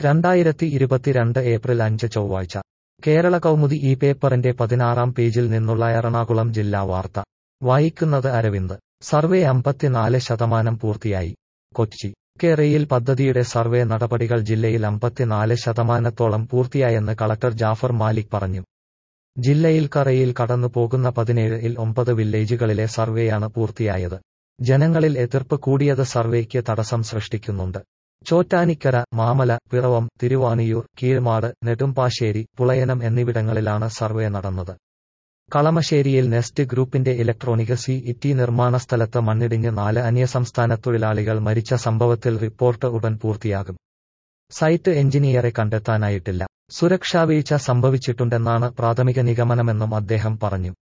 രണ്ടായിരത്തി ഇരുപത്തിരണ്ട് ഏപ്രിൽ അഞ്ച് ചൊവ്വാഴ്ച കേരള കൗമുദി ഈ പേപ്പറിന്റെ പതിനാറാം പേജിൽ നിന്നുള്ള എറണാകുളം ജില്ലാ വാർത്ത വായിക്കുന്നത് അരവിന്ദ് സർവേ അമ്പത്തിനാല് ശതമാനം പൂർത്തിയായി കൊച്ചി കേരയിൽ പദ്ധതിയുടെ സർവേ നടപടികൾ ജില്ലയിൽ അമ്പത്തിനാല് ശതമാനത്തോളം പൂർത്തിയായെന്ന് കളക്ടർ ജാഫർ മാലിക് പറഞ്ഞു ജില്ലയിൽ കറയിൽ കടന്നു പോകുന്ന പതിനേഴിൽ ഒമ്പത് വില്ലേജുകളിലെ സർവേയാണ് പൂർത്തിയായത് ജനങ്ങളിൽ എതിർപ്പ് കൂടിയത് സർവേക്ക് തടസ്സം സൃഷ്ടിക്കുന്നുണ്ട് ചോറ്റാനിക്കര മാമല പിറവം തിരുവാണിയൂർ കീഴ്മാട് നെടുമ്പാശ്ശേരി പുളയനം എന്നിവിടങ്ങളിലാണ് സർവേ നടന്നത് കളമശ്ശേരിയിൽ നെസ്റ്റ് ഗ്രൂപ്പിന്റെ ഇലക്ട്രോണിക് സി ഇറ്റി നിർമ്മാണ സ്ഥലത്ത് മണ്ണിടിഞ്ഞ് നാല് അന്യസംസ്ഥാന തൊഴിലാളികൾ മരിച്ച സംഭവത്തിൽ റിപ്പോർട്ട് ഉടൻ പൂർത്തിയാകും സൈറ്റ് എഞ്ചിനീയറെ കണ്ടെത്താനായിട്ടില്ല സുരക്ഷാ വീഴ്ച സംഭവിച്ചിട്ടുണ്ടെന്നാണ് പ്രാഥമിക നിഗമനമെന്നും അദ്ദേഹം പറഞ്ഞു